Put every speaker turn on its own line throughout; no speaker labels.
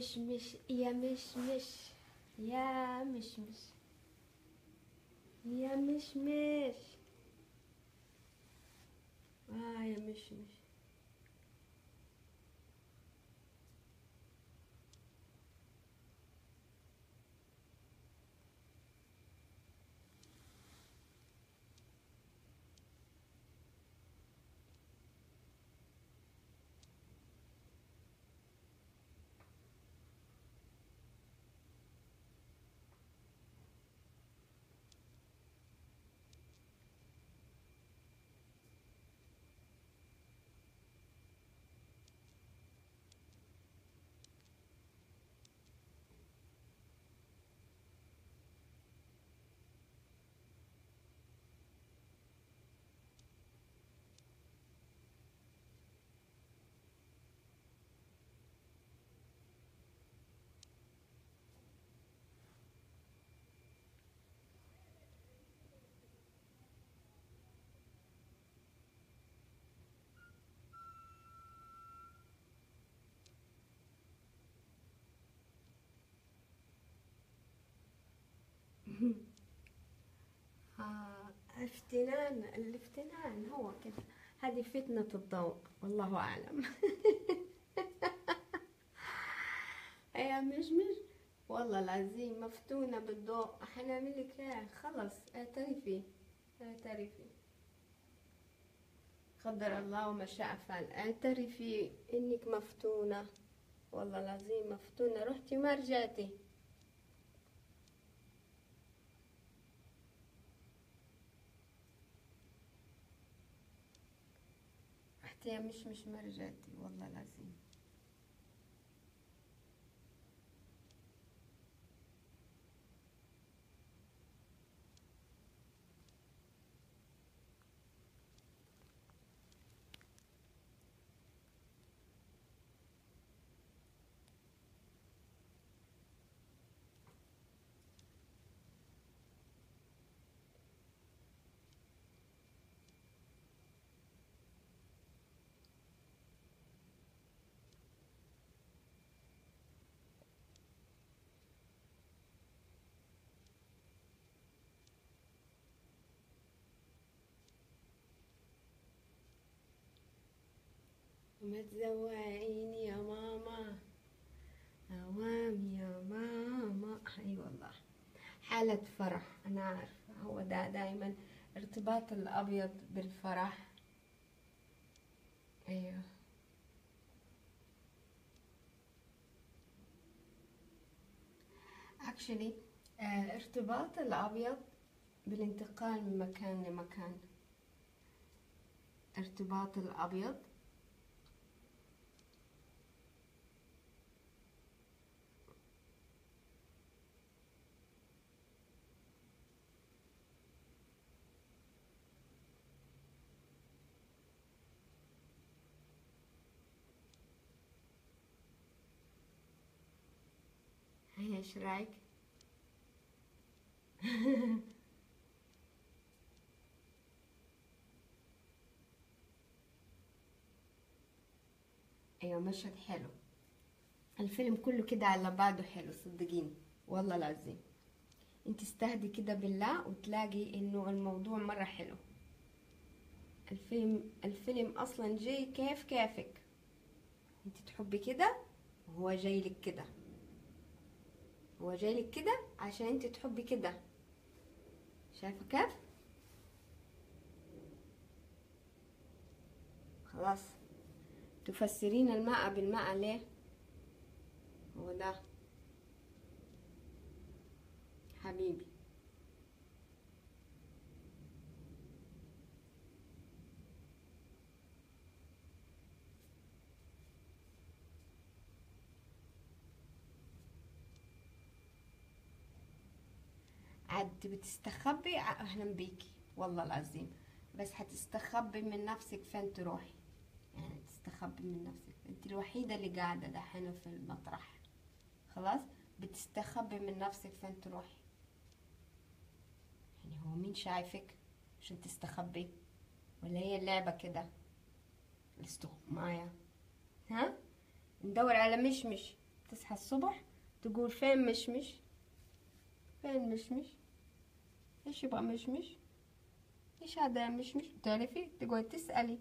مشمش يا مشمش يا مشمش يا مشمش اه يا مشمش آه افتنان الافتنان هو كده هذه فتنة الضوء والله أعلم يا مجمج والله العظيم مفتونة بالضوء حنعمل لك ايه خلص اعترفي اعترفي قدر الله وما شاء فعل اعترفي انك مفتونة والله العظيم مفتونة رحتي ما رجعتي رحتي يا مش مش ما رجعتي والله العظيم ما تزوعيني يا ماما اوام يا ماما اي والله حالة فرح انا عارفة هو ده دايما ارتباط الابيض بالفرح ايوه actually آه ارتباط الابيض بالانتقال من مكان لمكان ارتباط الابيض هيا ايش رايك ايوه مشهد حلو الفيلم كله كده على بعضه حلو صدقيني والله العظيم انت استهدي كده بالله وتلاقي انه الموضوع مرة حلو الفيلم الفيلم اصلا جاي كيف كيفك انت تحبي كده وهو جاي لك كده هو جاي لك كده عشان انت تحبي كده شايفه كيف خلاص تفسرين الماء بالماء ليه هو ده حبيبي عاد بتستخبي اهلا بيكي والله العظيم بس هتستخبي من نفسك فين تروحي يعني تستخبي من نفسك انت الوحيدة اللي قاعدة دحين في المطرح خلاص بتستخبي من نفسك فين تروحي يعني هو مين شايفك عشان تستخبي ولا هي اللعبة كده الاستغماية ها ندور على مشمش تصحى الصبح تقول فين مشمش فين مشمش ايش يبغى مشمش ايش هذا يا مشمش تعرفي تقعد تسألي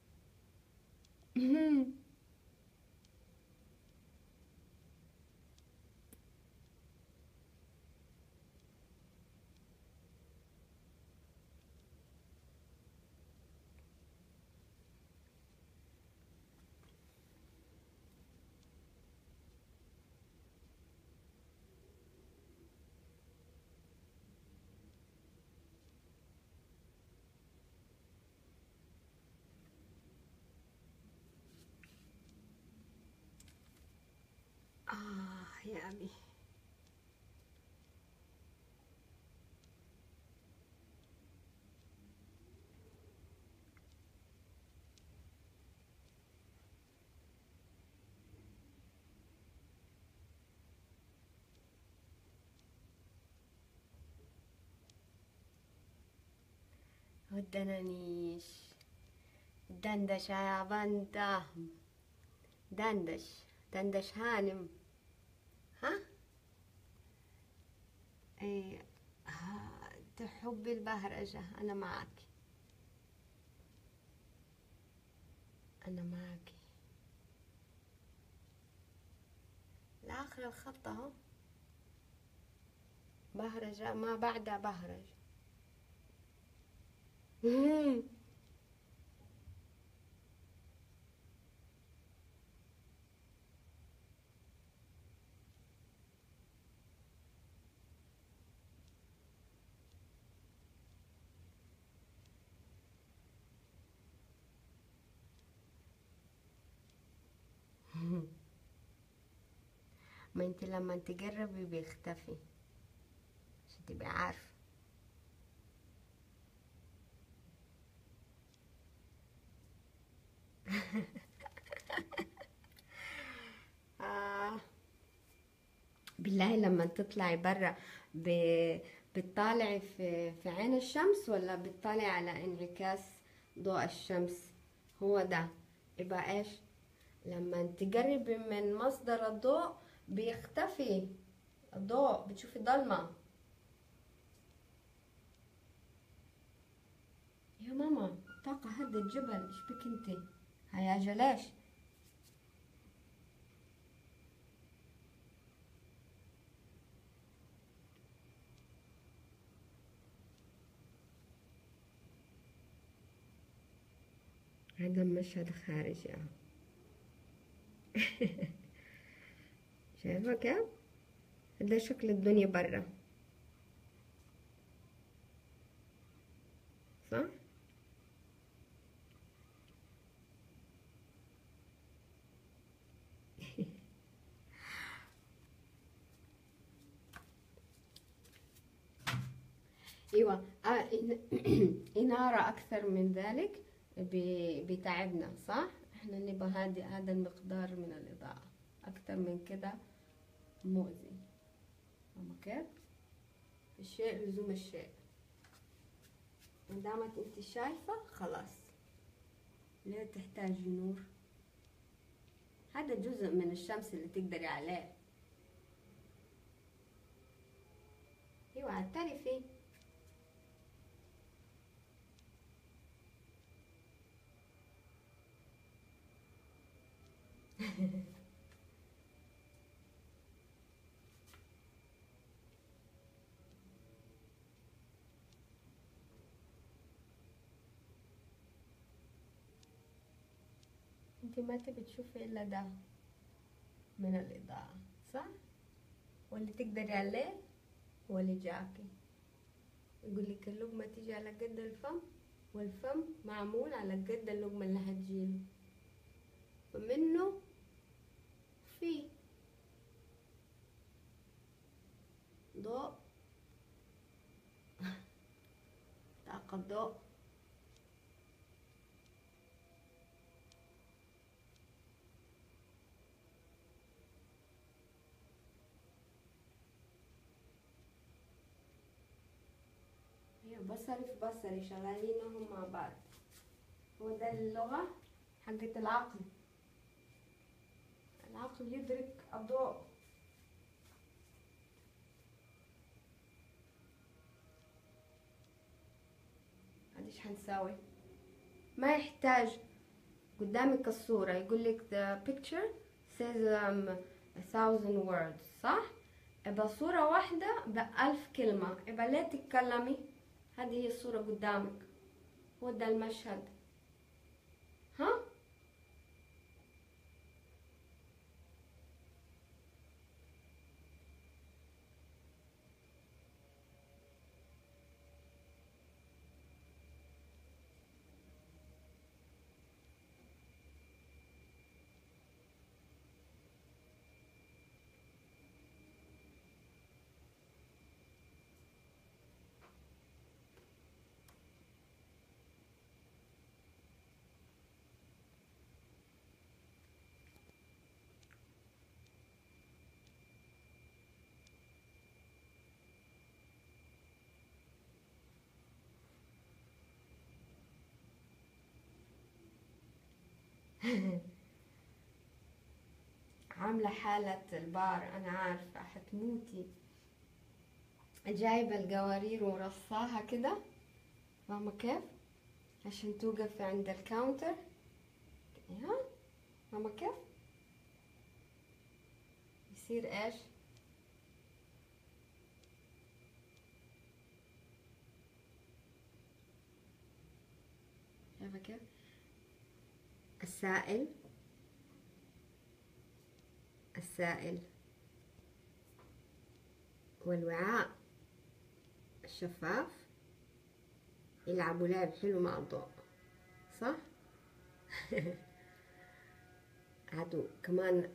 آه يا أبي والدنانيش دندش يا بنتا دندش دندش هانم ها اي ها تحب البهرجة انا معك انا معك لاخر الخط اهو بهرجة ما بعدها بهرج ما انت لما تجربي بيختفي عشان تبقي عارفة آه. بالله لما تطلعي برا ب- بتطالعي في في عين الشمس ولا بتطالعي على انعكاس ضوء الشمس هو ده يبقى ايش لما تقربي من مصدر الضوء بيختفي الضوء بتشوفي ضلمة يا ماما طاقة هد الجبل ايش بك انتي هيا ليش هذا المشهد خارجي اهو شايفة كيف؟ ده شكل الدنيا برا صح؟ ايوه آه إن- إنارة أكثر من ذلك بي- بيتعبنا صح؟ احنا نبغى هذه هذا المقدار من الإضاءة أكثر من كده مؤذي فاهمة كيف؟ الشيء لزوم الشيء ما دامت انت شايفة خلاص ليه تحتاجي نور هذا جزء من الشمس اللي تقدري عليه ايوه اعترفي انت ما تبي تشوفي الا ده من الاضاءة صح واللي تقدري عليه هو اللي جاكي يقول لك اللقمة تيجي على قد الفم والفم معمول على قد اللقمة اللي هتجيله فمنه في ضوء طاقة ضوء هي بصري في بصري شغالينهم مع بعض هو ده اللغة حقت العقل العقل يدرك الضوء ايش حنساوي ما يحتاج قدامك الصورة يقول لك the picture says um, a thousand words صح؟ يبقى صورة واحدة بألف كلمة يبقى ليه تتكلمي؟ هذه هي الصورة قدامك هو ده المشهد ها؟ عاملة حالة البار أنا عارفة حتموتي جايبة القوارير ورصاها كده فاهمة كيف؟ عشان توقفي عند الكاونتر ها فاهمة كيف؟ يصير ايش؟ شايفة كيف؟ السائل السائل والوعاء الشفاف يلعبوا لعب حلو مع الضوء صح؟ عادوا كمان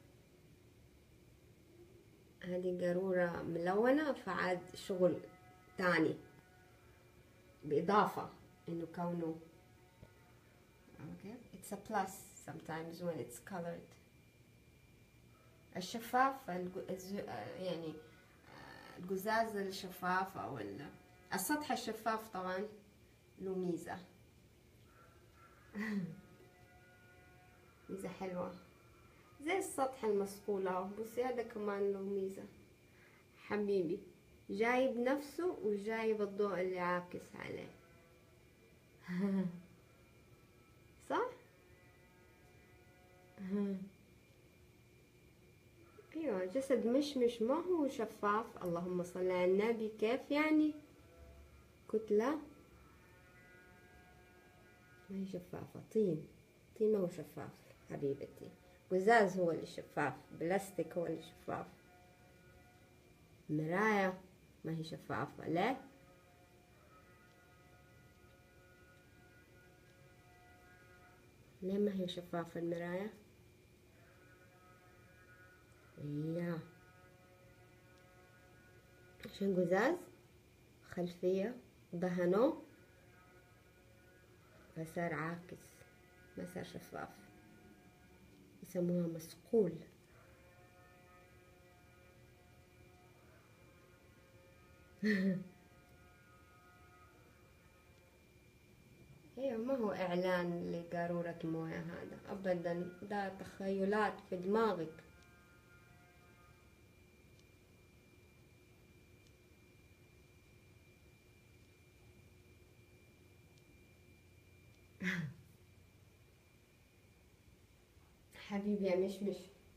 هذه قارورة ملونة فعاد شغل تاني بإضافة إنه كونه okay it's a plus sometimes when it's colored الشفاف الج- الز- يعني القزاز الشفاف أو ال- السطح الشفاف طبعا له ميزة ميزة حلوة زي السطح المصقول اهو بصي هذا كمان له ميزة حبيبي جايب نفسه وجايب الضوء اللي عاكس عليه صح؟ ايوه جسد مشمش ما هو شفاف اللهم صل على النبي كيف يعني كتلة ما هي شفافة طين طين ما هو شفاف حبيبتي قزاز هو اللي شفاف بلاستيك هو اللي شفاف مراية ما هي شفافة ليه ليه ما هي شفافة المراية لا عشان قزاز خلفية دهنوه فصار عاكس ما صار شفاف يسموها مسقول ايوه ما هو اعلان لقارورة موية هذا ابدا ده تخيلات في دماغك حبيبي يا مشمش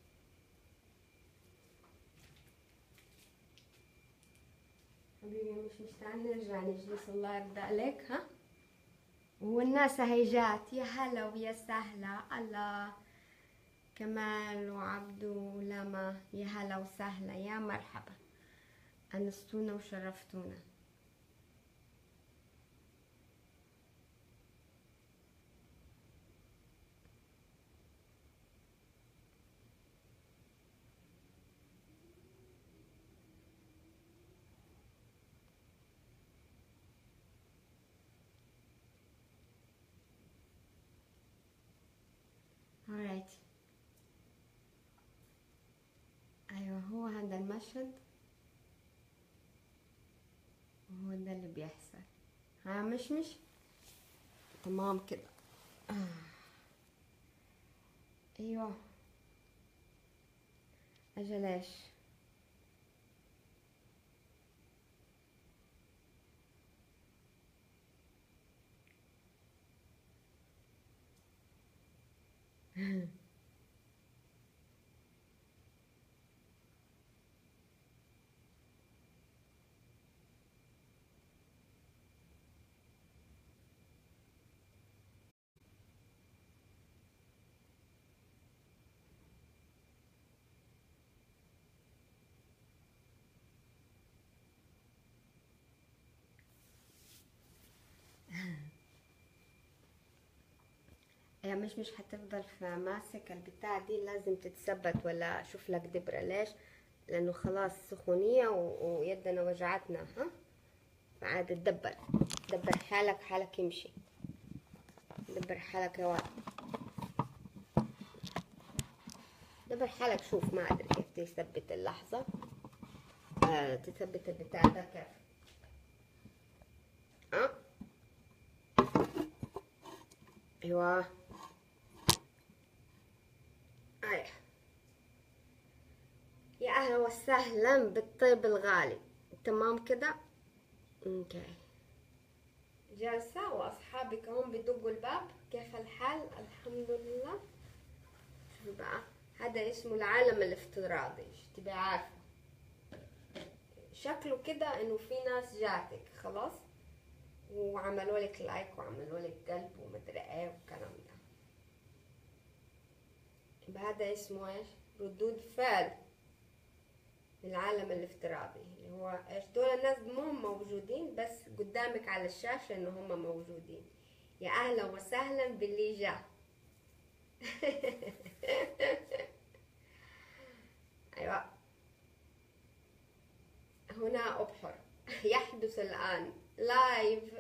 حبيبي يا مشمش تعال نرجع نجلس الله يرضى عليك ها والناس هي جات يا هلا ويا سهلا الله كمال وعبدو ولما يا هلا وسهلا يا مرحبا أنستونا وشرفتونا alright أيوة هو هذا المشهد وهو ده اللي بيحصل ها مش مش تمام كده آه. أيوة أجل إيش يا مش مش هتفضل في ماسك البتاع دي لازم تتثبت ولا اشوف لك دبرة ليش لانه خلاص سخونية و... ويدنا وجعتنا ها فعاد تدبر دبر حالك حالك يمشي دبر حالك يا واد دبر حالك شوف ما ادري كيف تثبت اللحظة آه تثبت البتاع ده كيف ها ايوه ايه يا اهلا وسهلا بالطيب الغالي تمام كده اوكي جالسة واصحابي كمان بيدقوا الباب كيف الحال الحمد لله شو بقى هذا اسمه العالم الافتراضي تبقى عارفة شكله كده انه في ناس جاتك خلاص وعملوا لك لايك وعملوا لك قلب ومدري ايه والكلام ده بهذا اسمه ايش ردود فعل من العالم الافتراضي اللي هو ايش دول الناس مو موجودين بس قدامك على الشاشة ان هم موجودين يا اهلا وسهلا باللي جاء ايوه هنا ابحر يحدث الان لايف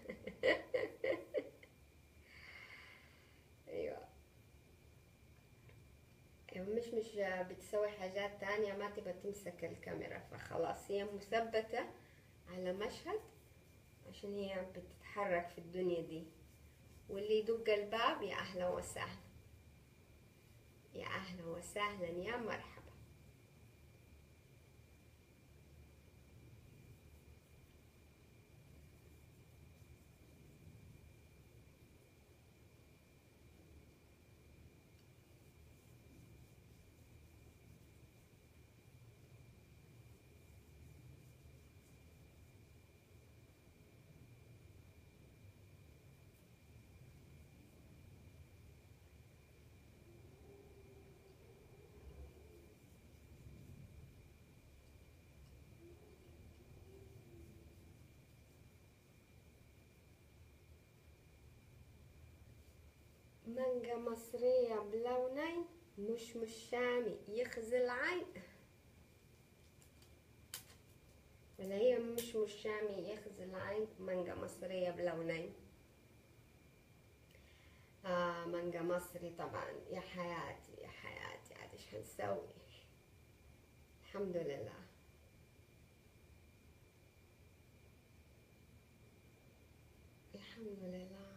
ايوه مش مش بتسوي حاجات تانية ما تبى تمسك الكاميرا فخلاص هي مثبتة على مشهد عشان هي بتتحرك في الدنيا دي واللي يدق الباب يا أهلا وسهلا يا أهلا وسهلا يا مرحبا مانجا مصرية بلونين مش مش شامي يخزي العين ولا هي مش مش شامي يخزي العين مانجا مصرية بلونين آه مانجا مصري طبعا يا حياتي يا حياتي عاد ايش هنسوي الحمد لله الحمد لله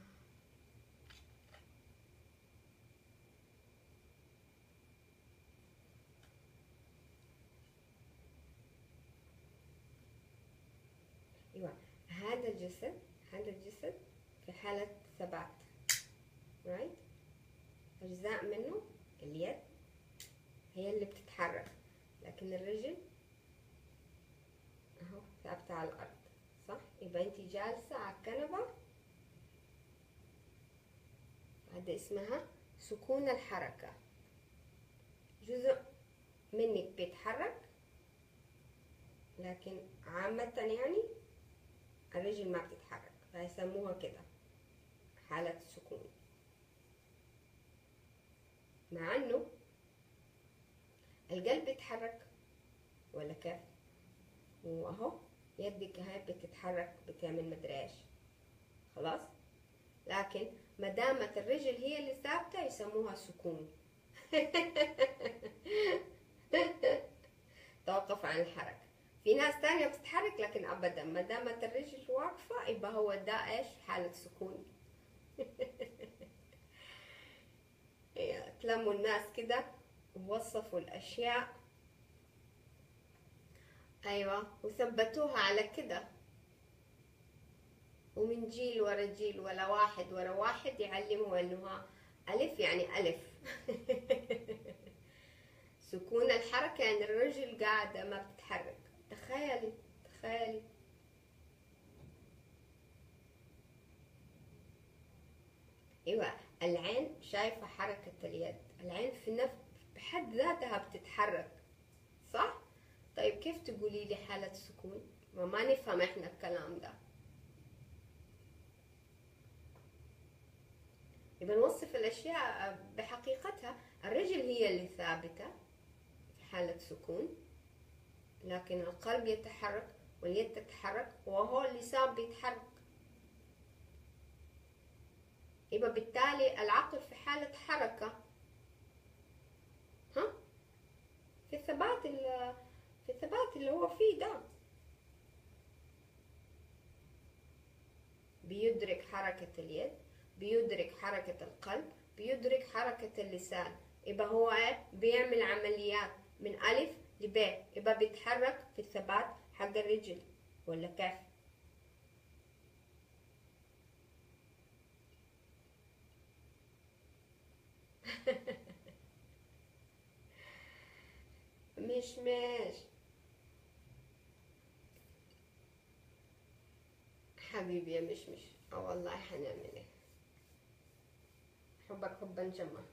ايوه هذا الجسد هذا الجسد في حالة ثبات رايت أجزاء منه اليد هي اللي بتتحرك لكن الرجل اهو ثابتة على الأرض صح يبقى انت جالسة على الكنبة هذا اسمها سكون الحركة جزء منك بيتحرك لكن عامة يعني الرجل ما بتتحرك فيسموها كده حالة سكون مع انه القلب بيتحرك ولا كيف واهو يدك هاي بتتحرك بتعمل مدري ايش خلاص لكن ما دامت الرجل هي اللي ثابته يسموها سكون توقف عن الحركه في ناس تانية بتتحرك لكن ابدا ما دامت الرجل واقفه يبقى هو ده ايش حاله سكون تلموا الناس كده ووصفوا الاشياء ايوه وثبتوها على كده ومن جيل ورا جيل ولا واحد ورا واحد يعلموا انه ها الف يعني الف سكون الحركة يعني الرجل قاعدة ما بتتحرك تخيلي تخيلي ايوه العين شايفة حركة اليد العين في نفس بحد ذاتها بتتحرك صح؟ طيب كيف تقولي لي حالة سكون؟ وما نفهم احنا الكلام ده يبقى نوصف الأشياء بحقيقتها الرجل هي اللي ثابتة في حالة سكون لكن القلب يتحرك واليد تتحرك وهو اللسان بيتحرك يبقى بالتالي العقل في حالة حركة ها في الثبات في الثبات اللي هو فيه ده بيدرك حركة اليد بيدرك حركة القلب بيدرك حركة اللسان يبقى هو ايه بيعمل عمليات من ألف لب يبقى بيتحرك في الثبات حق الرجل ولا كيف مش مش حبيبي يا مش مش اه والله حنعمل ايه حبك حبا جما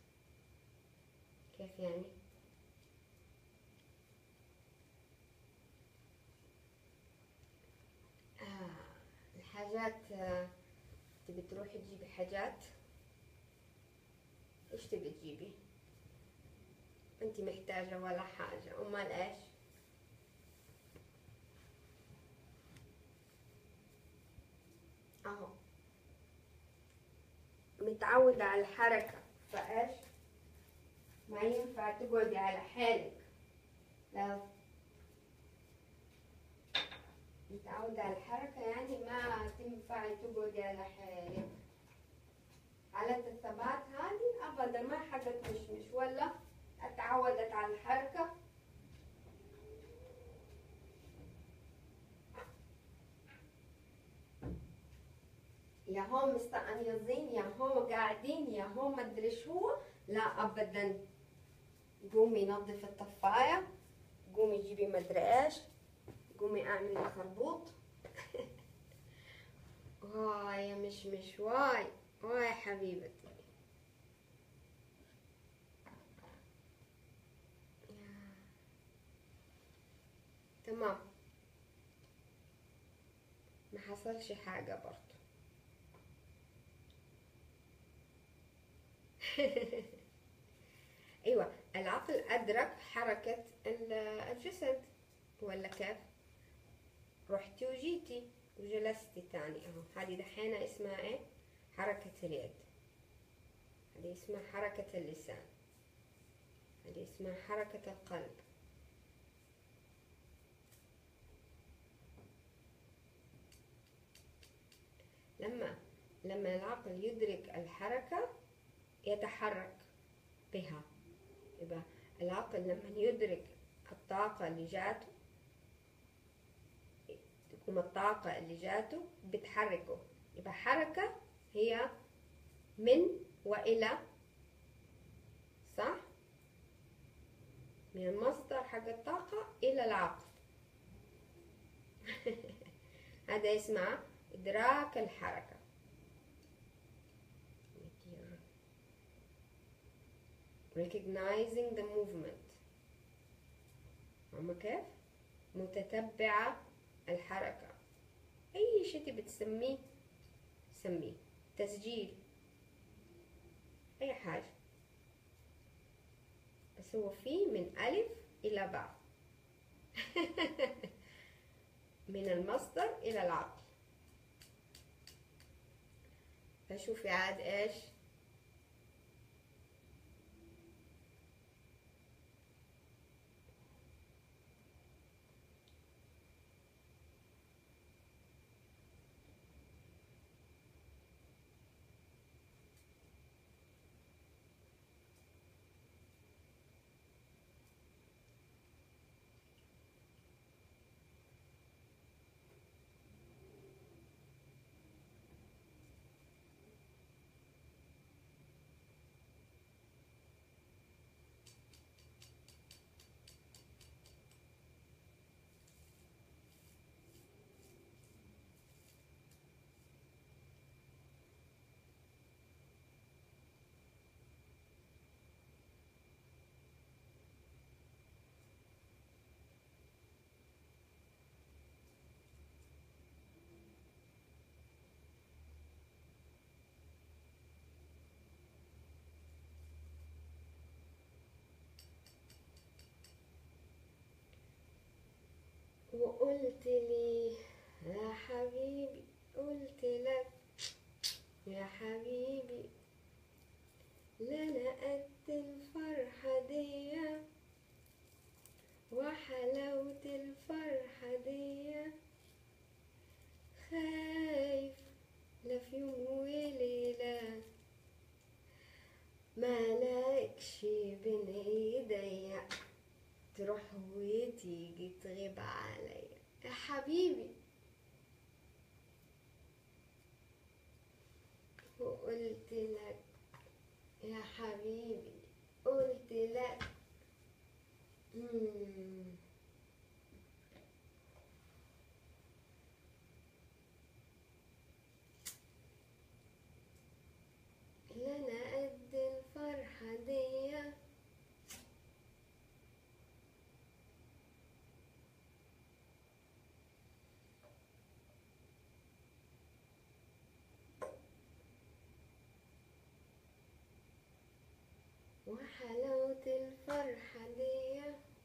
كيف يعني آه الحاجات آه تبي تروحي تجيبي حاجات ايش تبي تجيبي انت محتاجة ولا حاجة امال ايش اهو متعودة على الحركة فايش ما ينفع تقعدي على حالك لا متعودة على الحركة يعني ما تنفعي تقعدي على حالك على الثبات هذه ابدا ما حقت مشمش ولا اتعودت على الحركة يا هم مستأنيزين يا هم قاعدين يا هم مدري شو لا ابدا قومي نظف الطفاية قومي جيبي مدري ايش قومي اعملي خربوط واي يا مشمش واي واي حبيبتي تمام ما حصلش حاجة برضو ايوه العقل ادرك حركة الجسد ولا كيف رحتي وجيتي وجلستي تاني اهو هذه دحين اسمها ايه حركة اليد هذه اسمها حركة اللسان هذه اسمها حركة القلب لما لما العقل يدرك الحركة يتحرك بها يبقى العقل لما يدرك الطاقة اللي جاته تقوم الطاقة اللي جاته بتحركه يبقى حركة هي من وإلى صح؟ من المصدر حق الطاقة إلى العقل هذا اسمه إدراك الحركة recognizing the movement فاهمة كيف؟ متتبعة الحركة أي شيء تبي تسميه سميه تسجيل أي حاجة بس هو فيه من ألف إلى باء من المصدر إلى العقل فشوفي عاد إيش وقلت لي يا حبيبي قلت لك يا حبيبي لنا قد الفرحة دي وحلاوة الفرحة دي خايف لا في يوم وليلة مالكش بين ايديا تروح وتيجي تغيب عليا يا حبيبي وقلت لك يا حبيبي قلت لك مم. لنا قد الفرحة دي وحلاوة الفرحة دي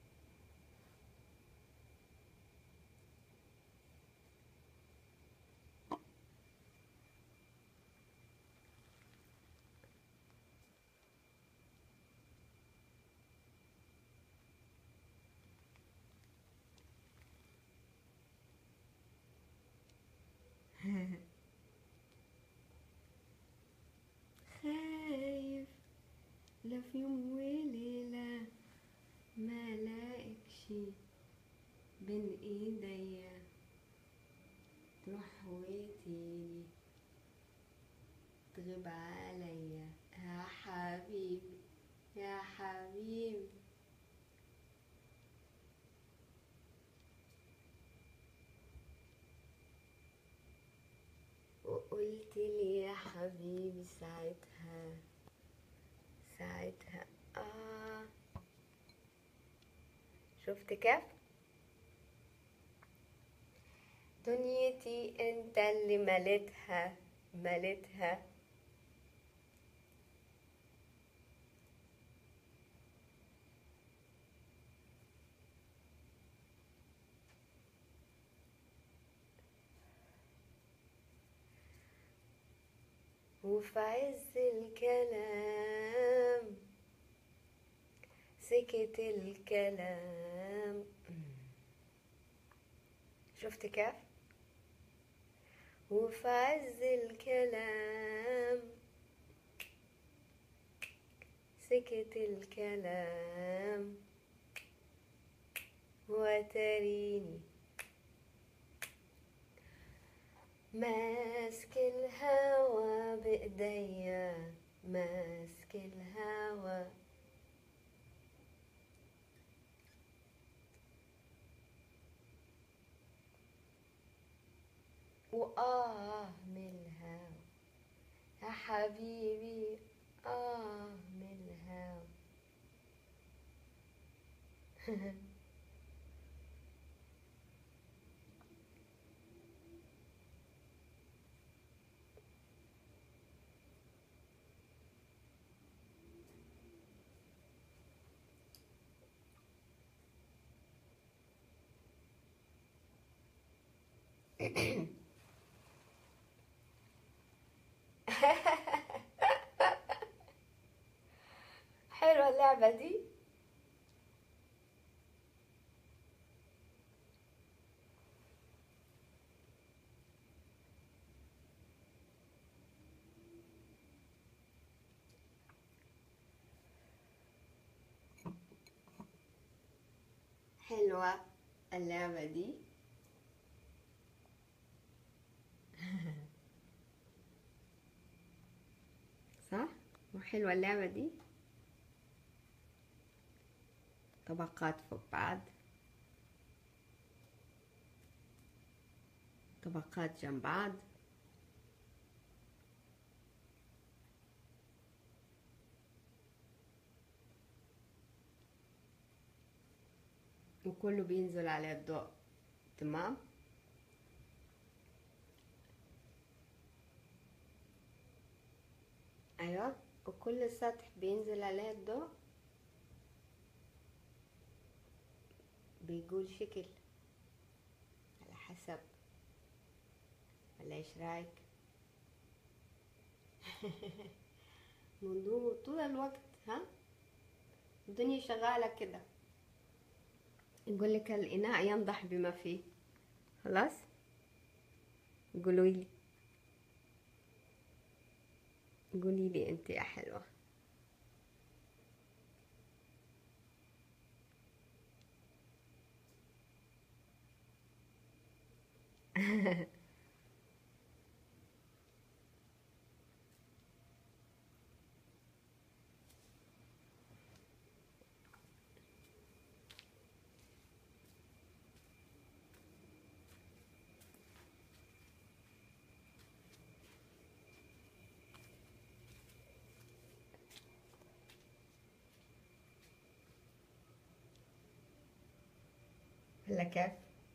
خايف لا في يوم وليلة ما لاقيكش بين ايديا تروح وتيجي تغيب عليا يا حبيبي يا حبيبي وقلت لي يا حبيبي ساعتها ساعتها آه شفت كيف دنيتي انت اللي مليتها مليتها وفي عز الكلام سكت الكلام شفت كيف وفي عز الكلام سكت الكلام وتريني ماسك الهوى بإيديا ماسك الهوى وآه من الهوى يا حبيبي آه من الهوى حلوة اللعبة دي حلوة اللعبة دي صح وحلوة اللعبة دي طبقات فوق بعض طبقات جنب بعض وكله بينزل عليه الضوء تمام ايوه وكل سطح بينزل عليه الضوء بيقول شكل حسب ولا ايش رايك منذ طول الوقت ها الدنيا شغالة كده يقول لك الإناء ينضح بما فيه خلاص قولوا لي قولي لي انت يا حلوه هلا كيف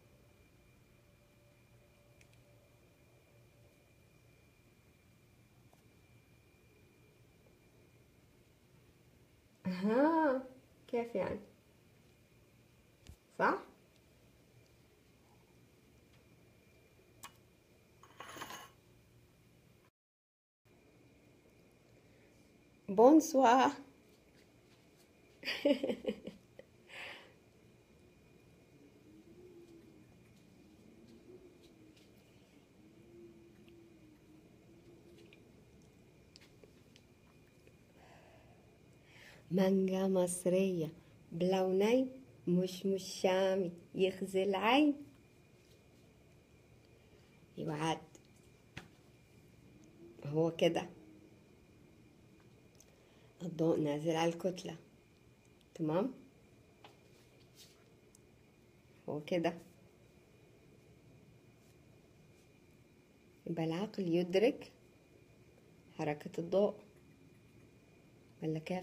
ها كيف يعني صح بونسوا مانجا مصرية بلونين مش مش شامي يخزي العين يوعد هو كده الضوء نازل على الكتلة تمام هو كده يبقى العقل يدرك حركة الضوء ولا كيف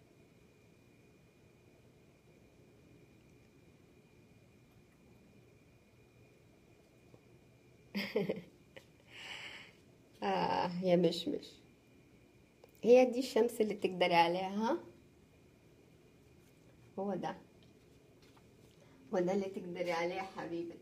آه يا مشمش هي دي الشمس اللي تقدري عليها ها هو ده هو ده اللي تقدري عليه حبيبتي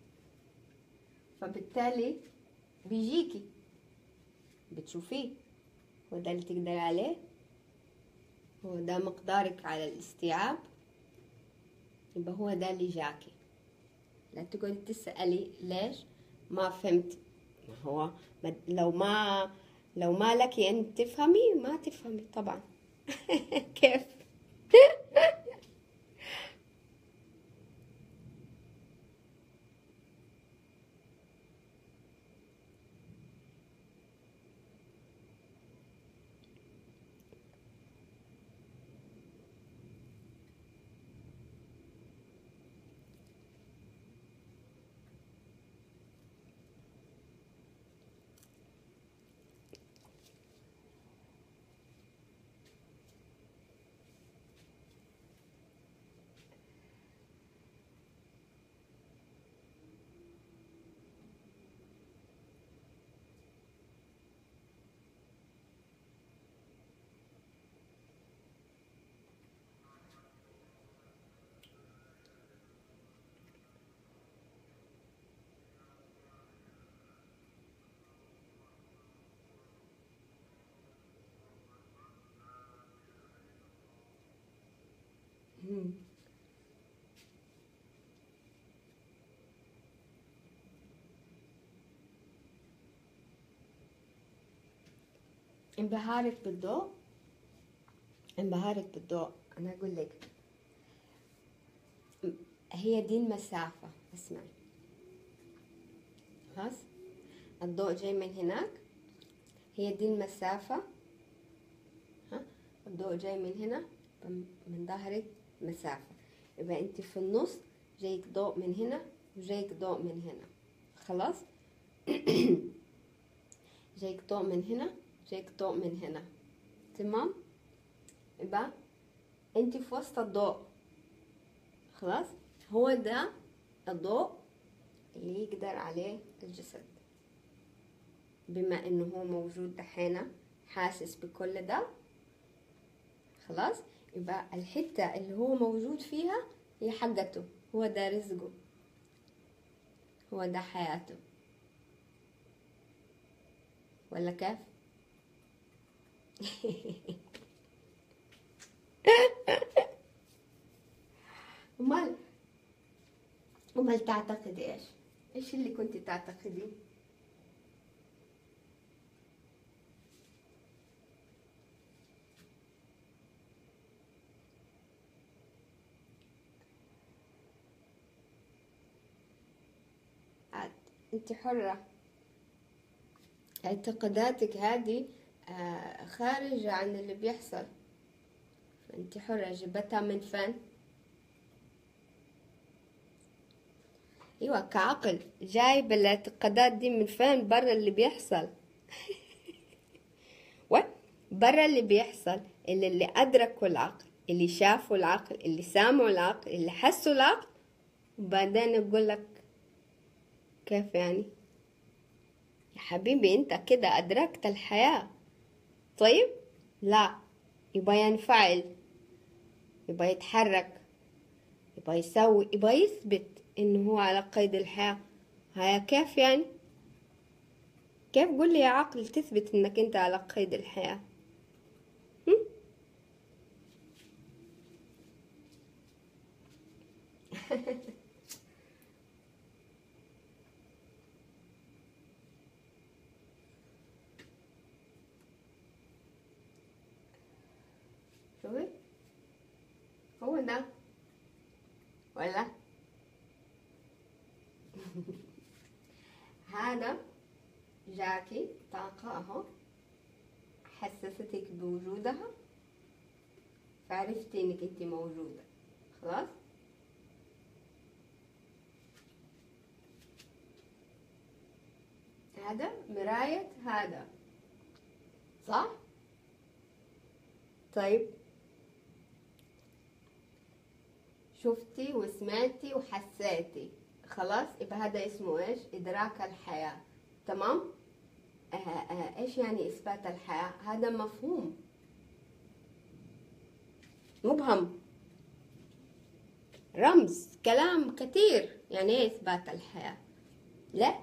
فبالتالي بيجيكي بتشوفيه هو ده اللي تقدري عليه هو ده مقدارك على الاستيعاب يبقى هو ده اللي جاكي لا تقعدي تسألي ليش ما فهمت ما هو لو ما لو ما لك ان تفهمي ما تفهمي طبعا كيف مم. انبهارك بالضوء انبهارك بالضوء انا اقول لك هي دي المسافة اسمعي خلاص الضوء جاي من هناك هي دي المسافة ها الضوء جاي من هنا من ظهرك مسافة يبقى انت في النص جايك ضوء من هنا وجايك ضوء من هنا خلاص جايك ضوء من هنا جايك ضوء من هنا تمام يبقى انت في وسط الضوء خلاص هو ده الضوء اللي يقدر عليه الجسد بما انه هو موجود دحين حاسس بكل ده خلاص يبقى الحتة اللي هو موجود فيها هي حقته هو ده رزقه هو ده حياته ولا كيف امال امال تعتقدي ايش ايش اللي كنت تعتقديه عاد انت حرة اعتقاداتك هذه آه، خارجة عن اللي بيحصل انت حرة جبتها من فين ايوه كعقل جايب الاعتقادات دي من فين برا اللي بيحصل و برا اللي بيحصل اللي اللي ادركوا العقل اللي شافوا العقل اللي سامعوا العقل اللي حسوا العقل وبعدين يقول لك كيف يعني يا حبيبي انت كده ادركت الحياة طيب لا يبقى ينفعل يبقى يتحرك يبقى يسوي يبقى يثبت انه هو على قيد الحياة هيا كيف يعني كيف قول لي يا عقل تثبت انك انت على قيد الحياة هم؟ شوفي هو ده ولا هذا جاكي طاقة اهو حسستك بوجودها فعرفتي انك انت موجودة خلاص هذا مراية هذا صح طيب شفتي وسمعتي وحسيتي خلاص يبقى هذا اسمه ايش ادراك الحياة تمام آه آه ايش يعني اثبات الحياة هذا مفهوم مبهم رمز كلام كثير يعني ايه اثبات الحياة لا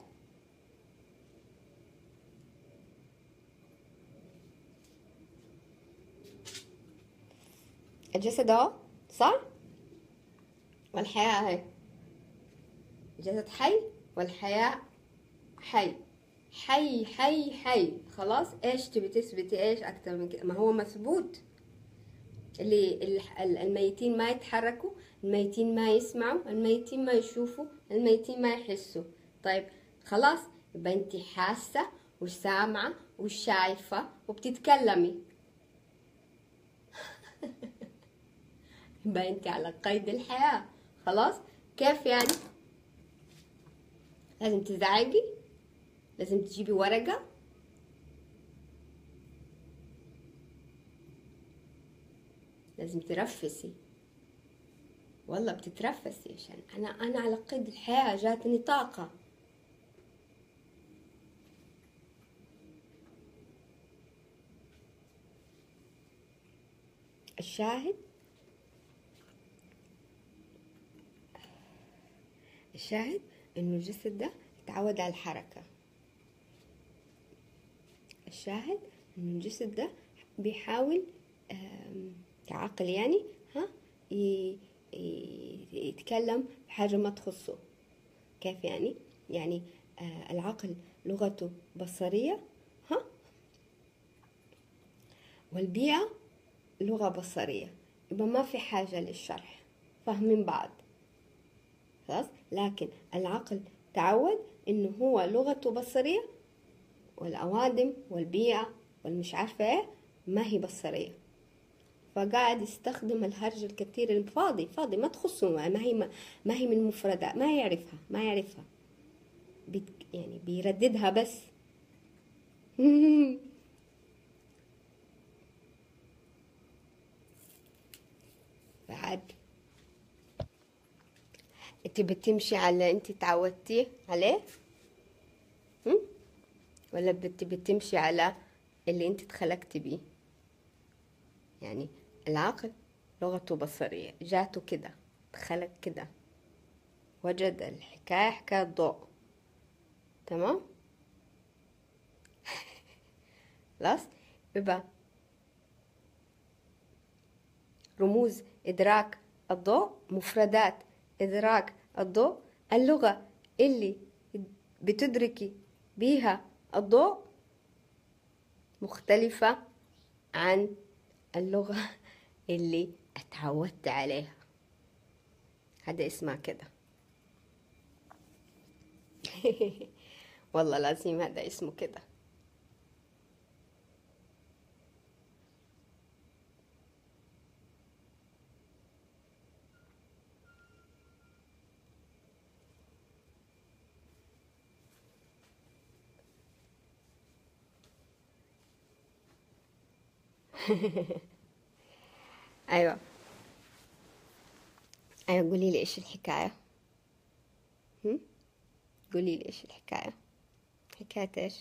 الجسد اهو صح والحياة اهي الجسد حي والحياة حي حي حي حي خلاص ايش تبي تثبتي ايش اكتر من كده ما هو مثبوت اللي ال- الميتين ما يتحركوا الميتين ما يسمعوا الميتين ما يشوفوا الميتين ما يحسوا طيب خلاص يبقى انت حاسة وسامعة وشايفة وبتتكلمي يبقى انت على قيد الحياة خلاص كيف يعني لازم تزعجي لازم تجيبي ورقة لازم ترفسي والله بتترفسي عشان انا انا على قيد الحياة جاتني طاقة الشاهد الشاهد انه الجسد ده اتعود على الحركة الشاهد انه الجسد ده بيحاول آم، كعقل يعني ها ي- ي- يتكلم بحاجة ما تخصه كيف يعني يعني آه العقل لغته بصرية ها والبيئة لغة بصرية يبقى ما في حاجة للشرح فاهمين بعض خلاص لكن العقل تعود انه هو لغته بصرية والأوادم والبيئة والمش عارفة ايه ما هي بصرية فقاعد يستخدم الهرج الكثير الفاضي فاضي ما تخصه ما ما هي ما, ما هي من مفردات ما يعرفها ما يعرفها بيت يعني بيرددها بس بعد انت بتمشي على انت تعودتي عليه هم؟ ولا بت بتمشي على اللي انت اتخلقتي بيه يعني العقل لغته بصرية جاته كده اتخلق كده وجد الحكاية حكاية ضوء تمام خلاص يبقى رموز إدراك الضوء مفردات إدراك الضوء اللغة اللي بتدركي بيها الضوء مختلفة عن اللغة اللي اتعودت عليها هذا اسمها كده والله لازم هذا اسمه كده ايوه ايوه قولي لي ايش الحكايه هم؟ قولي لي ايش الحكايه حكايه ايش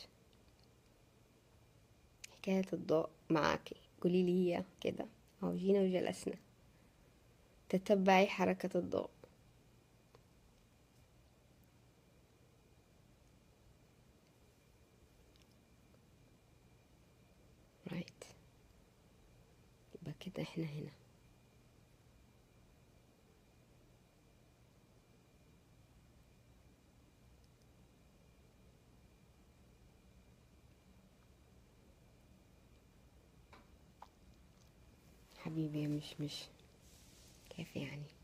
حكايه الضوء معاكي قولي لي هي كده او جينا وجلسنا تتبعي حركه الضوء رايت يبقى كده احنا هنا حبيبي يا مش مش كيف يعني